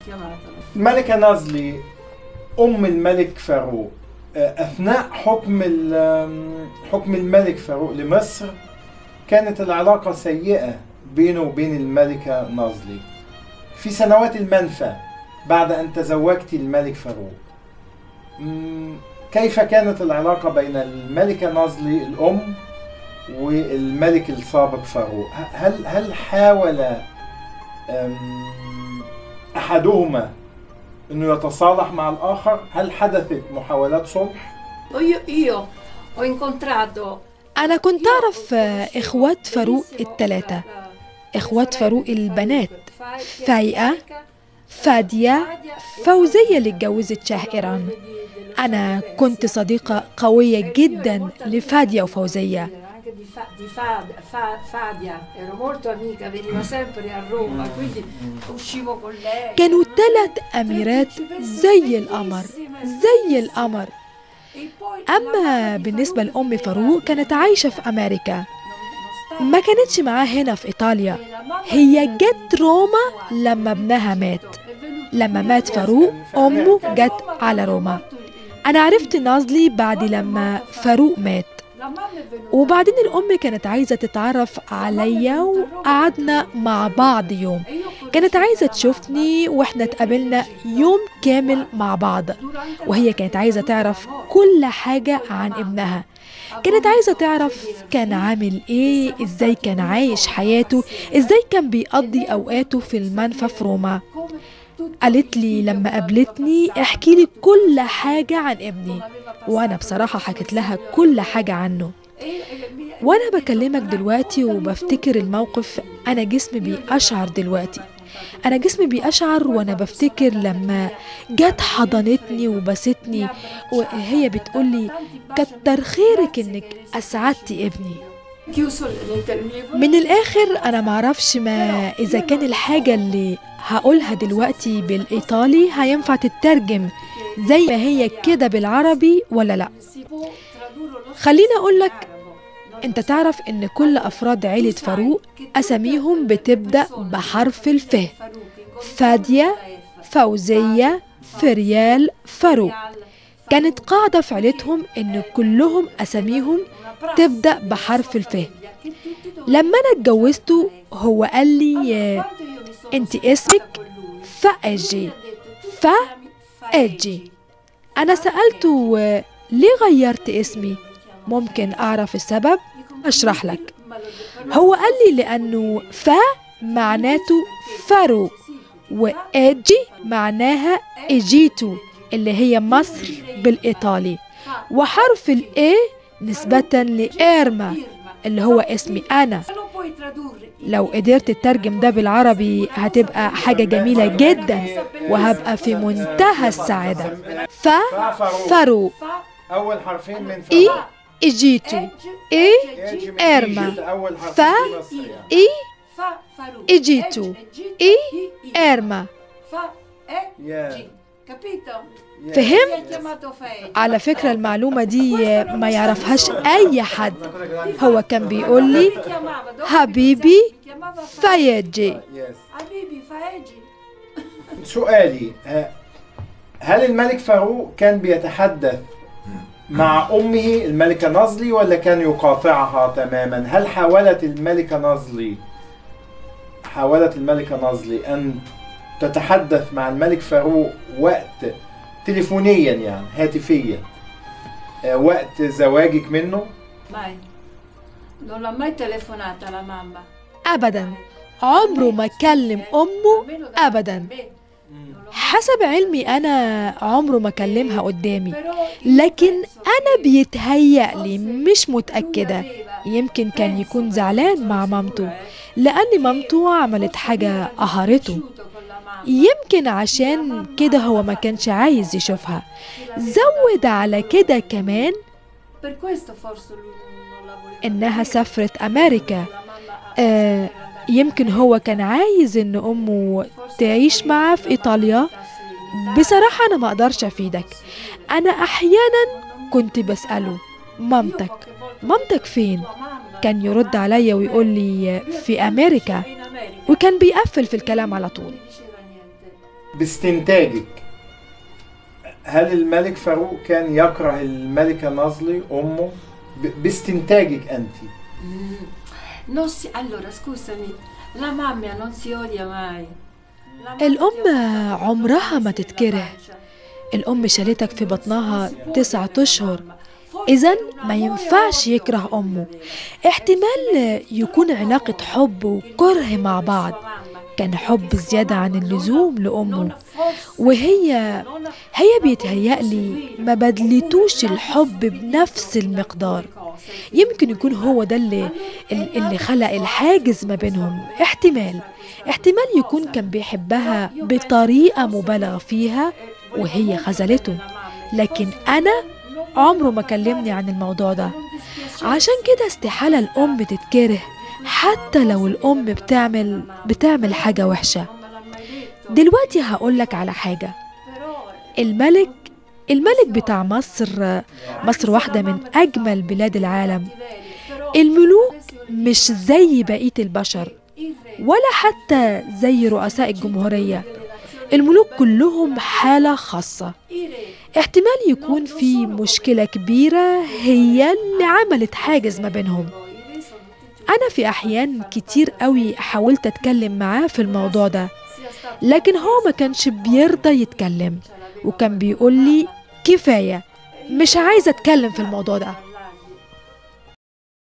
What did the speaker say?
الملكة نازلي أم الملك فاروق أثناء حكم ال- حكم الملك فاروق لمصر كانت العلاقة سيئة بينه وبين الملكة نازلي في سنوات المنفى بعد أن تزوجت الملك فاروق مم، كيف كانت العلاقة بين الملكة نازلي الأم والملك السابق فاروق هل هل حاول أم، أحدهما أنه يتصالح مع الآخر هل حدثت محاولات صلح Io, io ho incontrato أنا كنت أعرف آه، إخوات فاروق التلاتة إخوات فاروق البنات فايقة فادية فوزية اللي اتجوزت شاه إيران أنا كنت صديقة قوية جدا لفادية وفوزية anche di, Fa- di Fad- Fa- Fadia, ero molto amica, veniva sempre a Roma, quindi uscivo con lei. كانوا تلات أميرات زي القمر زي القمر E poi أما بالنسبة لأم فاروق كانت عايشة في أمريكا ما كانتش معاه هنا في إيطاليا هي جت روما لما ابنها مات لما مات فاروق أمه جت على روما أنا عرفت نازلي بعد لما فاروق مات la mamma è venuta وبعدين الأم كانت عايزة تتعرف عليا وقعدنا مع بعض يوم e io كانت عايزة تشوفني وإحنا اتقابلنا يوم كامل مع بعض durante وهي كانت عايزة تعرف كل حاجة عن ابنها كانت عايزة تعرف كان عامل ايه ازاي كان عايش حياته ازاي كان بيقضي اوقاته في المنفى في روما come tutti قالت لي لما قابلتني احكي لي كل حاجة عن ابني وانا بصراحة حكيت لها كل حاجة عنه e io- e mi- وانا بكلمك دلوقتي وبفتكر الموقف انا جسمي بيقشعر دلوقتي انا جسمي بيقشعر وانا بفتكر لما جت حضنتني وبستني وهي بتقولي كتر خيرك انك اسعدتي ابني chiuso l'interview من الاخر انا معرفش ما اذا كان الحاجة اللي هقولها دلوقتي بالايطالي هينفع تترجم زي ما هي كده بالعربي ولا لا si può tradurre lo خليني اقولك arabo. انت تعرف ان كل افراد عيلة فاروق اساميهم بتبدأ بحرف الف فادية فوزية فريال فاروق كانت قاعدة في عيلتهم ان كلهم اساميهم تبدأ بحرف الف لما انا اتجوزته هو قال لي آه، انت اسمك فاجي فاجي انا سألته آه، ليه غيرت اسمي ممكن اعرف السبب اشرح لك هو قال لي لانه فا معناته فارو واجي معناها اجيتو اللي هي مصر بالايطالي وحرف الاي نسبة لإيرما اللي هو اسمي أنا لو قدرت تترجم ده بالعربي هتبقى حاجة جميلة جدا وهبقى في منتهى السعادة فا فارو أول حرفين من إي فاروق. إجيتو إي إيجي من إيرما. إيجيت، أول حرفين فا في مصر يعني. إي إجيتو إي إيرما يا Capito? يا. فهمت؟ Si è chiamato Fei. على فكرة المعلومة دي ما يعرفهاش أي حد هو كان بيقول لي Si chiamava, dopo حبيبي si chiamava Fa- فايجي يس. Habibi Faegi. سؤالي ه- هل الملك فاروق كان بيتحدث مع أمه الملكة نازلي ولا كان يقاطعها تماما هل حاولت الملكة نازلي حاولت الملكة نازلي أن تتحدث مع الملك فاروق وقت تليفونيا يعني هاتفيا آه، وقت زواجك منه Mai. Non l'ha mai telefonata la mamma. أبدا عمره ما كلم أمه Almeno da أبدا me. Non l'ho حسب علمي أنا عمره ما كلمها قدامي Però io لكن penso أنا che بيتهيألي مش lui متأكدة aveva- يمكن كان penso, يكون ma زعلان non مع sono مامته sicura, eh, لأن che مامته عملت forse حاجة lui era قهرته dispiaciuto con la mamma. يمكن عشان كده هو ما كانش عايز يشوفها زود على كده كمان Per questo forse lui non la voleva إنها vedere. سافرت أمريكا La mamma ha- آه per andare يمكن هو كان عايز إن أمه تعيش معاه في إيطاليا بصراحة أنا ما أقدرش أفيدك أنا أحيانا كنت بسأله مامتك مامتك فين؟ كان يرد عليا ويقول لي في أمريكا وكان بيقفل في الكلام على طول باستنتاجك هل الملك فاروق كان يكره الملكة نازلي أمه ب- باستنتاجك أنت Mm. Non si, allora, scusami, la mamma non si odia mai. La mamma الأم ti odia عمرها ما nella تتكره pancia. الأم شالتك في بطنها تسعة أشهر إذا ما ينفعش يكره أمه احتمال يكون علاقة حب وكره مع بعض كان حب زيادة عن اللزوم لأمه وهي هي بيتهيألي ما بدلتوش الحب بنفس المقدار يمكن يكون هو ده اللي اللي خلق الحاجز ما بينهم احتمال احتمال يكون كان بيحبها بطريقة مبالغ فيها وهي خذلته لكن أنا عمره ما كلمني عن الموضوع ده عشان كده استحالة الأم تتكره حتى لو الأم بتعمل بتعمل حاجة وحشة دلوقتي هقولك على حاجة الملك الملك بتاع مصر مصر واحدة من أجمل بلاد العالم الملوك مش زي بقية البشر ولا حتى زي رؤساء الجمهورية الملوك كلهم حالة خاصة احتمال يكون في مشكلة كبيرة هي اللي عملت حاجز ما بينهم أنا في أحيان كتير قوي حاولت أتكلم معاه في الموضوع ده لكن هو ما كانش بيرضى يتكلم وكان بيقول لي كفاية مش عايزة أتكلم في الموضوع ده